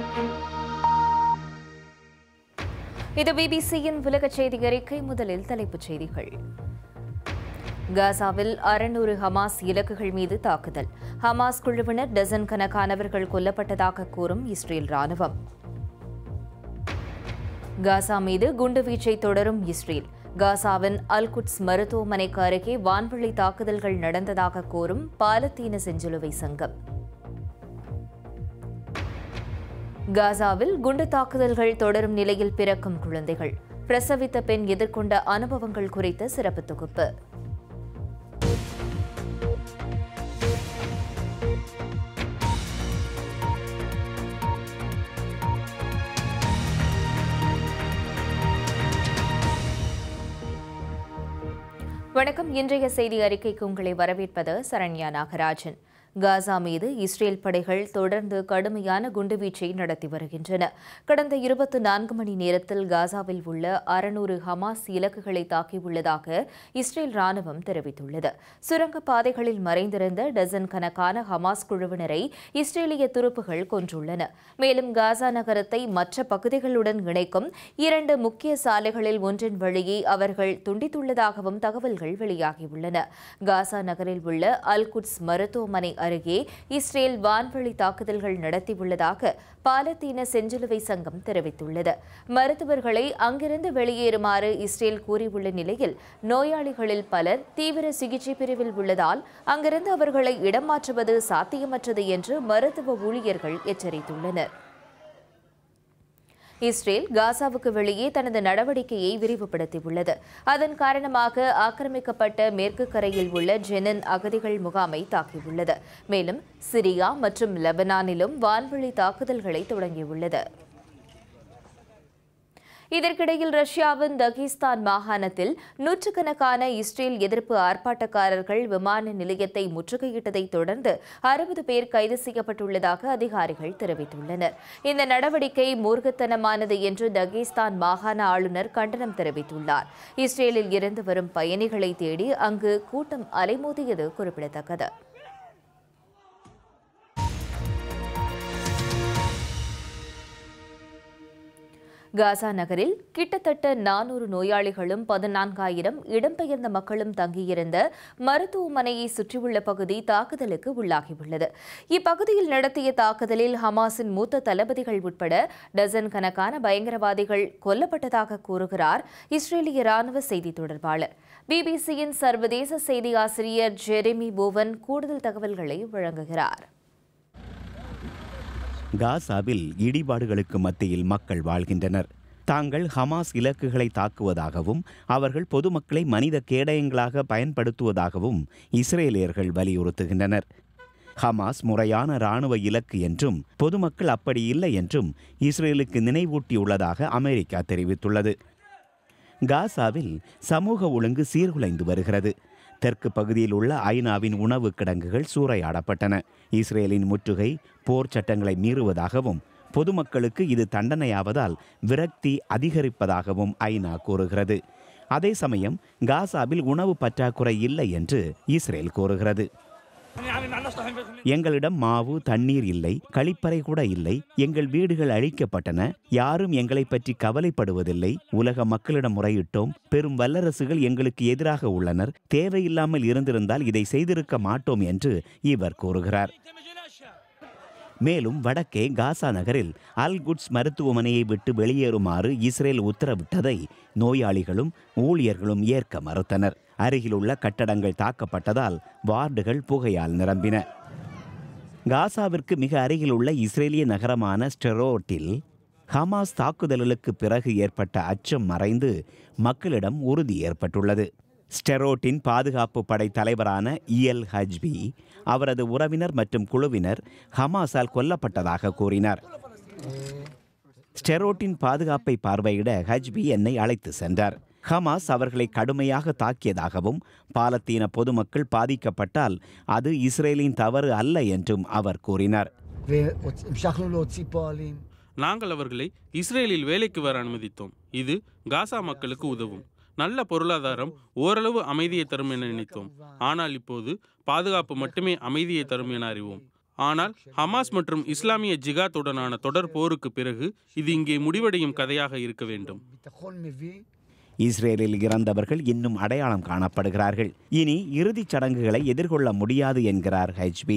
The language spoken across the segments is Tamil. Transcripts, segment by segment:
இது பிபிசியின் உலக செய்தி அறிக்கை முதலில் தலைப்புச் செய்திகள் காசாவில் அறுநூறு ஹமாஸ் இலக்குகள் மீது தாக்குதல் ஹமாஸ் குழுவினர் டசன் கணக்கானவர்கள் கொல்லப்பட்டதாக கூறும் இஸ்ரேல் ராணுவம் காசா மீது குண்டுவீச்சை தொடரும் இஸ்ரேல் காசாவின் அல்குட்ஸ் மருத்துவமனைக்கு அருகே வான்வழி தாக்குதல்கள் நடந்ததாக கூறும் பாலத்தீன செஞ்சிலுவை சங்கம் காசாவில் குண்டு தாக்குதல்கள் தொடரும் நிலையில் பிறக்கும் குழந்தைகள் பிரசவித்த பெண் எதிர்கொண்ட அனுபவங்கள் குறித்த சிறப்பு தொகுப்பு வணக்கம் இன்றைய செய்தி அறிக்கைக்கு உங்களை வரவேற்பது சரண்யா நாகராஜன் காசா மீது இஸ்ரேல் படைகள் தொடர்ந்து கடுமையான குண்டுவீச்சை நடத்தி வருகின்றன கடந்த இருபத்தி நான்கு மணி நேரத்தில் காசாவில் உள்ள அறுநூறு ஹமாஸ் இலக்குகளை தாக்கியுள்ளதாக இஸ்ரேல் ராணுவம் தெரிவித்துள்ளது சுரங்கப் பாதைகளில் மறைந்திருந்த டசன் கணக்கான ஹமாஸ் குழுவினரை இஸ்ரேலிய துருப்புகள் கொன்றுள்ளன மேலும் காசா நகரத்தை மற்ற பகுதிகளுடன் இணைக்கும் இரண்டு முக்கிய சாலைகளில் ஒன்றின் வழியே அவர்கள் துண்டித்துள்ளதாகவும் தகவல்கள் வெளியாகியுள்ளன காசா நகரில் உள்ள அல்குட்ஸ் மருத்துவமனை அருகே இஸ்ரேல் வான்வழி தாக்குதல்கள் நடத்தியுள்ளதாக பாலத்தீன செஞ்சிலுவை சங்கம் தெரிவித்துள்ளது மருத்துவர்களை அங்கிருந்து வெளியேறுமாறு இஸ்ரேல் கூறியுள்ள நிலையில் நோயாளிகளில் பலர் தீவிர சிகிச்சை பிரிவில் உள்ளதால் அங்கிருந்து அவர்களை இடம் மாற்றுவது சாத்தியமற்றது என்று மருத்துவ ஊழியர்கள் எச்சரித்துள்ளனர் இஸ்ரேல் காசாவுக்கு வெளியே தனது நடவடிக்கையை விரிவுபடுத்தியுள்ளது அதன் காரணமாக ஆக்கிரமிக்கப்பட்ட மேற்கு கரையில் உள்ள ஜெனன் அகதிகள் முகாமை தாக்கியுள்ளது மேலும் சிரியா மற்றும் லெபனானிலும் வான்வழி தாக்குதல்களை தொடங்கியுள்ளது இதற்கிடையில் ரஷ்யாவின் தகிஸ்தான் மாகாணத்தில் நூற்றுக்கணக்கான இஸ்ரேல் எதிர்ப்பு ஆர்ப்பாட்டக்காரர்கள் விமான நிலையத்தை முற்றுகையிட்டதைத் தொடர்ந்து அறுபது பேர் கைது செய்யப்பட்டுள்ளதாக அதிகாரிகள் தெரிவித்துள்ளனர் இந்த நடவடிக்கை மூர்க்கத்தனமானது என்று தகிஸ்தான் மாகாண ஆளுநர் கண்டனம் தெரிவித்துள்ளார் இஸ்ரேலில் இருந்து வரும் பயணிகளை தேடி அங்கு கூட்டம் அலைமோதியது குறிப்பிடத்தக்கது காசா நகரில் கிட்டத்தட்ட நானூறு நோயாளிகளும் பதினான்காயிரம் இடம்பெயர்ந்த மக்களும் தங்கியிருந்த மருத்துவமனையை சுற்றியுள்ள பகுதி தாக்குதலுக்கு உள்ளாகியுள்ளது இப்பகுதியில் நடத்திய தாக்குதலில் ஹமாஸின் மூத்த தளபதிகள் உட்பட டசன் கணக்கான பயங்கரவாதிகள் கொல்லப்பட்டதாக கூறுகிறார் இஸ்ரேலிய ராணுவ செய்தி தொடர்பாளர் பிபிசியின் சர்வதேச செய்தி ஆசிரியர் ஜெரெமி போவன் கூடுதல் தகவல்களை வழங்குகிறார் காசாவில் இடிபாடுகளுக்கு மத்தியில் மக்கள் வாழ்கின்றனர் தாங்கள் ஹமாஸ் இலக்குகளை தாக்குவதாகவும் அவர்கள் பொதுமக்களை மனித கேடயங்களாக பயன்படுத்துவதாகவும் இஸ்ரேலியர்கள் வலியுறுத்துகின்றனர் ஹமாஸ் முறையான இராணுவ இலக்கு என்றும் பொதுமக்கள் அப்படி இல்லை என்றும் இஸ்ரேலுக்கு நினைவூட்டியுள்ளதாக அமெரிக்கா தெரிவித்துள்ளது காசாவில் சமூக ஒழுங்கு சீர்குலைந்து வருகிறது தெற்கு பகுதியில் உள்ள ஐநாவின் உணவு கிடங்குகள் சூறையாடப்பட்டன இஸ்ரேலின் முற்றுகை போர் சட்டங்களை மீறுவதாகவும் பொதுமக்களுக்கு இது தண்டனையாவதால் விரக்தி அதிகரிப்பதாகவும் ஐநா கூறுகிறது அதே சமயம் காசாவில் உணவு பற்றாக்குறை இல்லை என்று இஸ்ரேல் கூறுகிறது எங்களிடம் மாவு தண்ணீர் இல்லை கழிப்பறை கூட இல்லை எங்கள் வீடுகள் அழிக்கப்பட்டன யாரும் எங்களை பற்றி கவலைப்படுவதில்லை உலக மக்களிடம் முறையிட்டோம் பெரும் வல்லரசுகள் எங்களுக்கு எதிராக உள்ளனர் தேவையில்லாமல் இருந்திருந்தால் இதை செய்திருக்க மாட்டோம் என்று இவர் கூறுகிறார் மேலும் வடக்கே காசா நகரில் அல் குட்ஸ் மருத்துவமனையை விட்டு வெளியேறுமாறு இஸ்ரேல் உத்தரவிட்டதை நோயாளிகளும் ஊழியர்களும் ஏற்க மறுத்தனர் அருகிலுள்ள கட்டடங்கள் தாக்கப்பட்டதால் வார்டுகள் புகையால் நிரம்பின காசாவிற்கு மிக அருகிலுள்ள இஸ்ரேலிய நகரமான ஸ்டெரோட்டில் ஹமாஸ் தாக்குதல்களுக்கு பிறகு ஏற்பட்ட அச்சம் மறைந்து மக்களிடம் உறுதி ஏற்பட்டுள்ளது ஸ்டெரோட்டின் பாதுகாப்பு படை தலைவரான இஎல் ஹஜ்பி அவரது உறவினர் மற்றும் குழுவினர் ஹமாஸால் கொல்லப்பட்டதாக கூறினார் ஸ்டெரோட்டின் பாதுகாப்பை பார்வையிட ஹஜ்பி என்னை அழைத்து சென்றார் ஹமாஸ் அவர்களை கடுமையாக தாக்கியதாகவும் பாலத்தீன பொதுமக்கள் பாதிக்கப்பட்டால் அது இஸ்ரேலின் தவறு அல்ல என்றும் அவர் கூறினார் והמשכנו להוציא פועלים. நாங்கள் அவர்களை இஸ்ரேலில் வேலைக்கு வர அனுமதித்தோம் இது காசா மக்களுக்கு உதவும் நல்ல பொருளாதாரம் ஓரளவு அமைதியை தரும் என நினைத்தோம் ஆனால் இப்போது பாதுகாப்பு மட்டுமே அமைதியை தரும் என அறிவோம் ஆனால் ஹமாஸ் மற்றும் இஸ்லாமிய ஜிகாத்துடனான தொடர் போருக்கு பிறகு இது இங்கே முடிவடையும் கதையாக இருக்க வேண்டும் ביטחון מביא இஸ்ரேலில் இறந்தவர்கள் இன்னும் அடையாளம் காணப்படுகிறார்கள் இனி இறுதிச் சடங்குகளை எதிர்கொள்ள முடியாது என்கிறார் ஹெச்பி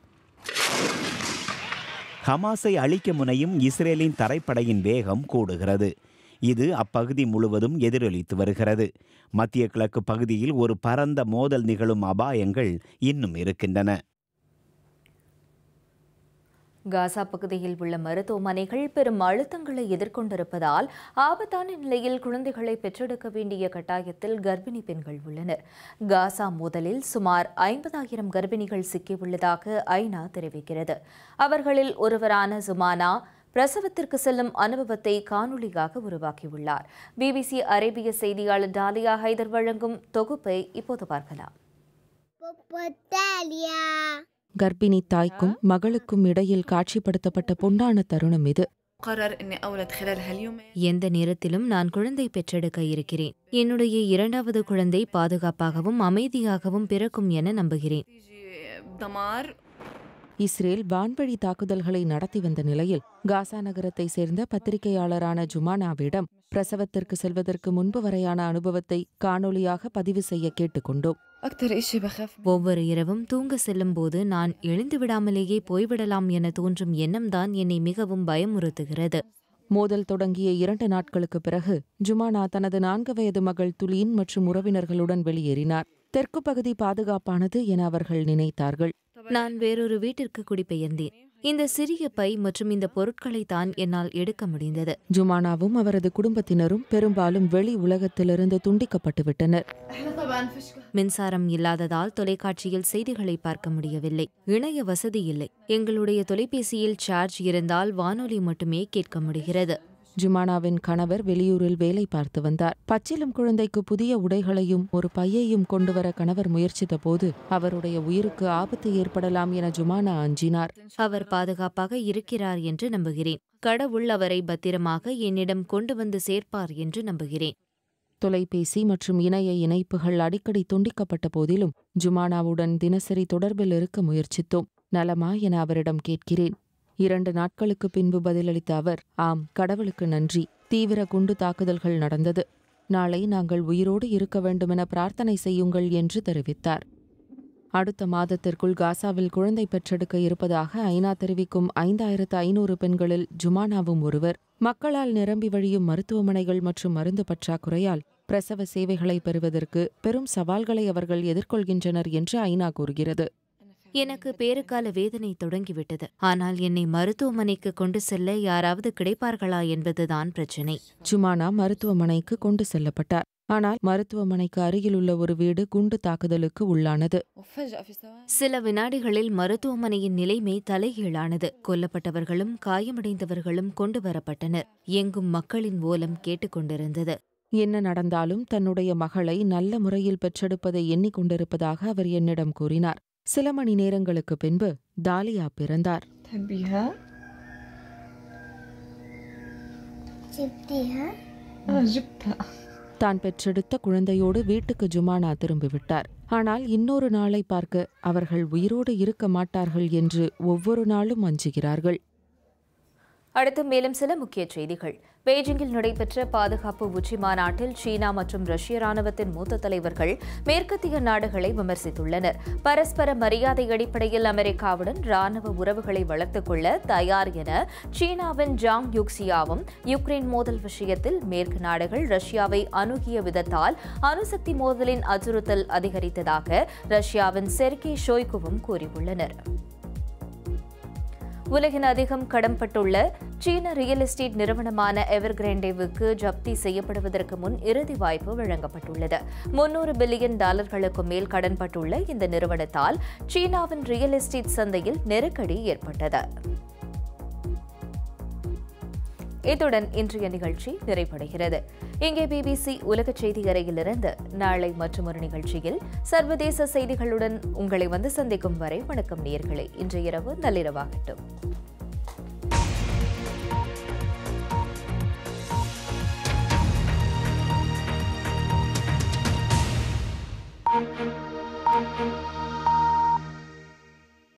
ஹமாஸை அழிக்க முனையும் இஸ்ரேலின் தரைப்படையின் வேகம் கூடுகிறது இது அப்பகுதி முழுவதும் எதிரொலித்து வருகிறது மத்திய கிழக்கு பகுதியில் ஒரு பரந்த மோதல் நிகழும் அபாயங்கள் இன்னும் இருக்கின்றன காசா பகுதியில் உள்ள மருத்துவமனைகள் பெரும் அழுத்தங்களை எதிர்கொண்டிருப்பதால் ஆபத்தான நிலையில் குழந்தைகளை பெற்றெடுக்க வேண்டிய கட்டாயத்தில் கர்ப்பிணி பெண்கள் உள்ளனர் காசா மோதலில் சுமார் ஐம்பதாயிரம் கர்ப்பிணிகள் சிக்கியுள்ளதாக ஐநா தெரிவிக்கிறது அவர்களில் ஒருவரான சுமானா பிரசவத்திற்கு செல்லும் அனுபவத்தை காணொளியாக உருவாக்கியுள்ளார் பிபிசி அரேபிய செய்தியாளர் டாலியா ஹைதர் வழங்கும் தொகுப்பை இப்போது பார்க்கலாம் கர்ப்பிணி தாய்க்கும் மகளுக்கும் இடையில் காட்சிப்படுத்தப்பட்ட பொன்னான தருணம் இது قرر اني اولد خلال هاليومين எந்த நேரத்திலும் நான் குழந்தை பெற்றெடுக்க இருக்கிறேன் என்னுடைய இரண்டாவது குழந்தை பாதுகாப்பாகவும் அமைதியாகவும் பிறக்கும் என நம்புகிறேன் تيجي بدمار இஸ்ரேல் வான்வழி தாக்குதல்களை நடத்தி வந்த நிலையில் காசா நகரத்தை சேர்ந்த பத்திரிகையாளரான ஜுமானாவிடம் பிரசவத்திற்கு செல்வதற்கு முன்பு வரையான அனுபவத்தை காணொளியாக பதிவு செய்ய கேட்டுக்கொண்டோம் اكثر اشي بخاف منه ஒவ்வொரு இரவும் தூங்க செல்லும் போது நான் எழுந்து விடாமலேயே போய்விடலாம் என தோன்றும் எண்ணம்தான் என்னை மிகவும் பயமுறுத்துகிறது மோதல் தொடங்கிய இரண்டு நாட்களுக்கு பிறகு ஜுமானா தனது நான்கு வயது மகள் துலீன் மற்றும் உறவினர்களுடன் வெளியேறினார் தெற்கு பகுதி பாதுகாப்பானது என அவர்கள் நினைத்தார்கள் நான் வேறொரு வீட்டிற்கு குடிபெயர்ந்தேன் இந்த சிறிய பை மற்றும் இந்த பொருட்களை தான் என்னால் எடுக்க முடிந்தது ஜுமானாவும் அவரது குடும்பத்தினரும் பெரும்பாலும் வெளி உலகத்திலிருந்து துண்டிக்கப்பட்டு விட்டனர் احنا طبعا فيش மின்சாரம் இல்லாததால் தொலைக்காட்சியில் செய்திகளை பார்க்க முடியவில்லை இணைய வசதி இல்லை எங்களுடைய தொலைபேசியில் சார்ஜ் இருந்தால் வானொலி மட்டுமே கேட்க முடிகிறது ஜுமானாவின் கணவர் வெளியூரில் வேலை பார்த்து வந்தார் பச்சிலம் குழந்தைக்கு புதிய உடைகளையும் ஒரு பையையும் கொண்டுவர கணவர் முயற்சித்த போது அவருடைய உயிருக்கு ஆபத்து ஏற்படலாம் என ஜுமானா அஞ்சினார் அவர் பாதுகாப்பாக இருக்கிறார் என்று நம்புகிறேன் கடவுள் அவரை பத்திரமாக என்னிடம் கொண்டு வந்து சேர்ப்பார் என்று நம்புகிறேன் தொலைபேசி மற்றும் இணைய இணைப்புகள் அடிக்கடி துண்டிக்கப்பட்ட போதிலும் ஜுமானாவுடன் தினசரி தொடர்பில் இருக்க முயற்சித்தோம் நலமா என அவரிடம் கேட்கிறேன் இரண்டு நாட்களுக்கு பின்பு பதிலளித்த அவர் ஆம் கடவுளுக்கு நன்றி தீவிர குண்டு தாக்குதல்கள் நடந்தது நாளை நாங்கள் உயிரோடு இருக்க வேண்டுமென பிரார்த்தனை செய்யுங்கள் என்று தெரிவித்தார் அடுத்த மாதத்திற்குள் காசாவில் குழந்தை பெற்றெடுக்க இருப்பதாக ஐநா தெரிவிக்கும் ஐந்தாயிரத்து ஐநூறு பெண்களில் ஜுமானாவும் ஒருவர் மக்களால் நிரம்பி வழியும் மருத்துவமனைகள் மற்றும் மருந்து பற்றாக்குறையால் பிரசவ சேவைகளை பெறுவதற்கு பெரும் சவால்களை அவர்கள் எதிர்கொள்கின்றனர் என்று ஐநா கூறுகிறது எனக்கு பேறுகால வேதனை தொடங்கிவிட்டது ஆனால் என்னை மருத்துவமனைக்கு கொண்டு செல்ல யாராவது கிடைப்பார்களா என்பதுதான் பிரச்சினை ஜுமானா மருத்துவமனைக்கு கொண்டு செல்லப்பட்டார் ஆனால் மருத்துவமனைக்கு அருகிலுள்ள ஒரு வீடு குண்டு தாக்குதலுக்கு உள்ளானது وفجأة في ثواني சில வினாடிகளில் மருத்துவமனையின் நிலைமை தலைகீழானது கொல்லப்பட்டவர்களும் காயமடைந்தவர்களும் கொண்டு வரப்பட்டனர் எங்கும் மக்களின் ஓலம் கேட்டுக்கொண்டிருந்தது என்ன நடந்தாலும் தன்னுடைய மகளை நல்ல முறையில் பெற்றெடுப்பதை எண்ணிக்கொண்டிருப்பதாக அவர் என்னிடம் கூறினார் சில மணி நேரங்களுக்கு பின்பு தாலியா பிறந்தார் تحبيها؟ جبتيها اه جبتها தான் பெற்றெடுத்த குழந்தையோடு வீட்டுக்கு ஜுமானா திரும்பிவிட்டார் ஆனால் இன்னொரு நாளை பார்க்க அவர்கள் உயிரோடு இருக்க மாட்டார்கள் என்று ஒவ்வொரு நாளும் அஞ்சுகிறார்கள் அடுத்து மேலும் சில முக்கிய செய்திகள் பெய்ஜிங்கில் நடைபெற்ற பாதுகாப்பு உச்சி மாநாட்டில் சீனா மற்றும் ரஷ்ய ராணுவத்தின் மூத்த தலைவர்கள் மேற்கத்திய நாடுகளை விமர்சித்துள்ளனர் பரஸ்பர மரியாதை அடிப்படையில் அமெரிக்காவுடன் ராணுவ உறவுகளை வளர்த்துக் கொள்ள தயார் என சீனாவின் ஜாங் யுக்சியாவும் யுக்ரைன் மோதல் விஷயத்தில் மேற்கு நாடுகள் ரஷ்யாவை அணுகிய விதத்தால் அணுசக்தி மோதலின் அச்சுறுத்தல் அதிகரித்ததாக ரஷ்யாவின் செர்கே ஷோய்குவும் கூறியுள்ளனர் உலகின் அதிகம் கடன்பட்டுள்ள சீன ரியல் எஸ்டேட் நிறுவனமான எவர்கிரேண்டேவுக்கு ஜப்தி செய்யப்படுவதற்கு முன் இறுதி வாய்ப்பு வழங்கப்பட்டுள்ளது முன்னூறு பில்லியன் டாலர்களுக்கு மேல் கடன்பட்டுள்ள இந்த நிறுவனத்தால் சீனாவின் ரியல் எஸ்டேட் சந்தையில் நெருக்கடி ஏற்பட்டது இத்துடன் இன்றைய நிகழ்ச்சி நிறைவடைகிறது இங்கே பிபிசி உலக செய்தி அறையிலிருந்து நாளை மற்றொரு நிகழ்ச்சியில் சர்வதேச செய்திகளுடன் உங்களை வந்து சந்திக்கும் வரை வணக்கம் நேயர்களே இன்று இரவு நள்ளிரவாகட்டும்